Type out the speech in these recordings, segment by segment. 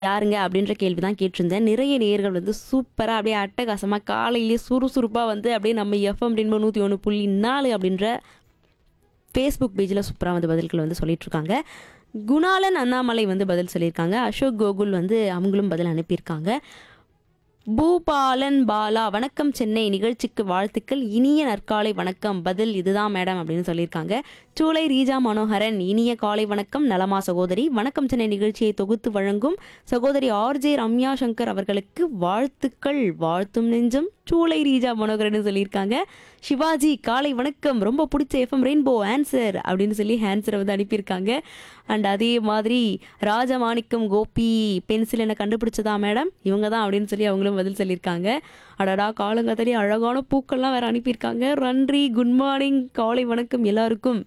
யாருங்க அப்படின்ற கேள்வி தான் கேட்டிருந்தேன் நிறைய நேயர்கள் வந்து சூப்பராக அப்படியே அட்டகாசமாக காலையிலேயே சுறுசுறுப்பாக வந்து அப்படியே நம்ம எஃப்எம் ரெயின்போ நூற்றி ஒன்று புள்ளி நாலு அப்படின்ற ஃபேஸ்புக் பேஜில் சூப்பராக வந்து பதில்கள் வந்து சொல்லிட்டு இருக்காங்க குணாலன் அண்ணாமலை வந்து பதில் சொல்லியிருக்காங்க அசோக் கோகுல் வந்து அவங்களும் பதில் அனுப்பியிருக்காங்க பூபாலன் பாலா வணக்கம் சென்னை நிகழ்ச்சிக்கு வாழ்த்துக்கள் இனிய நற்காலை வணக்கம் பதில் இதுதான் மேடம் அப்படின்னு சொல்லியிருக்காங்க சூளை ரீஜா மனோகரன் இனிய காலை வணக்கம் நலமா சகோதரி வணக்கம் சென்னை நிகழ்ச்சியை தொகுத்து வழங்கும் சகோதரி ஆர்ஜே ரம்யா சங்கர் அவர்களுக்கு வாழ்த்துக்கள் வாழ்த்தும் நெஞ்சம் சூளை ரீஜா மனோகரன் சொல்லியிருக்காங்க சிவாஜி காலை வணக்கம் ரொம்ப பிடிச்ச எஃப்எம் ரெயின்போ ஆன்சர் அப்படின்னு சொல்லி ஆன்சரை வந்து அனுப்பியிருக்காங்க அண்ட் அதே மாதிரி ராஜமாணிக்கம் கோபி பென்சில் என்ன கண்டுபிடிச்சதா மேடம் இவங்க தான் அப்படின்னு சொல்லி அவங்களும் பதில் சொல்லியிருக்காங்க அடடா காலங்காத்தாடி அழகான பூக்கள்லாம் வேற அனுப்பியிருக்காங்க நன்றி குட் மார்னிங் காலை வணக்கம் எல்லாருக்கும்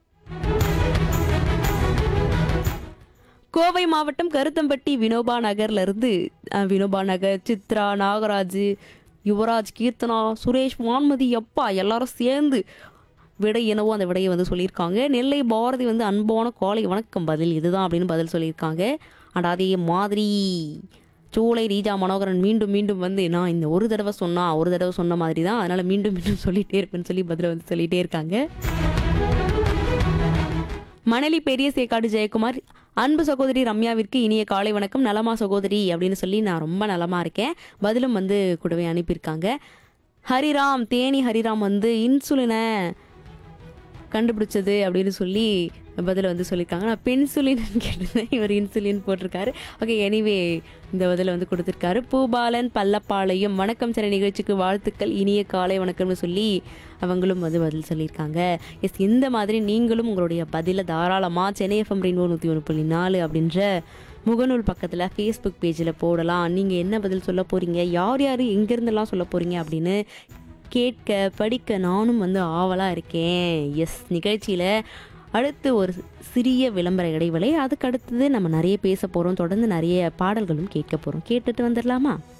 கோவை மாவட்டம் கருத்தம்பட்டி வினோபா நகர்ல இருந்து அஹ், வினோபா நகர் சித்ரா நாகராஜ் யுவராஜ் கீர்த்தனா சுரேஷ் வான்மதி அப்பா எல்லாரும் சேர்ந்து விடை என்னவோ அந்த விடையை வந்து சொல்லியிருக்காங்க நெல்லை பாரதி வந்து அன்பான காலை வணக்கம் பதில் இதுதான் அப்படின்னு பதில் சொல்லியிருக்காங்க அண்ட் அதே மாதிரி சூளை ரீஜா மனோகரன் மீண்டும் மீண்டும் வந்து நான் இந்த ஒரு தடவை சொன்னா ஒரு தடவை சொன்ன மாதிரி தான் அதனால மீண்டும் மீண்டும் சொல்லிட்டே இருப்பேன்னு சொல்லி பதில் வந்து சொல்லிட்டே இருக்காங்க மணலி பெரிய சேக்காடு ஜெயக்குமார் அன்பு சகோதரி ரம்யாவிற்கு இனிய காலை வணக்கம் நலமா சகோதரி அப்படின்னு சொல்லி நான் ரொம்ப நலமா இருக்கேன் பதிலும் வந்து கூடவே அனுப்பியிருக்காங்க ஹரிராம் தேனி ஹரிராம் வந்து இன்சுலினை கண்டுபிடிச்சது அப்படின்னு சொல்லி பதில் வந்து சொல்லியிருக்காங்க நான் பென்சுலின் கேட்டிருந்தேன் இவர் இன்சுலின் போட்டிருக்காரு ஓகே எனிவே இந்த பதிலை வந்து கொடுத்துருக்காரு பூபாலன் பல்லப்பாளையம் வணக்கம் சில நிகழ்ச்சிக்கு வாழ்த்துக்கள் இனிய காலை வணக்கம்னு சொல்லி அவங்களும் வந்து பதில் சொல்லியிருக்காங்க எஸ் இந்த மாதிரி நீங்களும் உங்களுடைய பதிலை தாராளமாக சென்னை எஃப்எம் ரெயின்போ நூற்றி ஒன்று புள்ளி நாலு அப்படின்ற முகநூல் பக்கத்தில் ஃபேஸ்புக் பேஜில் போடலாம் நீங்கள் என்ன பதில் சொல்ல போகிறீங்க யார் யார் எங்கேருந்தெல்லாம் சொல்ல போகிறீங்க அப்படின்னு கேட்க படிக்க நானும் வந்து ஆவலாக இருக்கேன் எஸ் நிகழ்ச்சியில் அடுத்து ஒரு சிறிய விளம்பர இடைவேளை அதுக்கு அடுத்தது நம்ம நிறைய பேச போகிறோம் தொடர்ந்து நிறைய பாடல்களும் கேட்க போகிறோம் கேட்டுட்டு வந்துடலாமா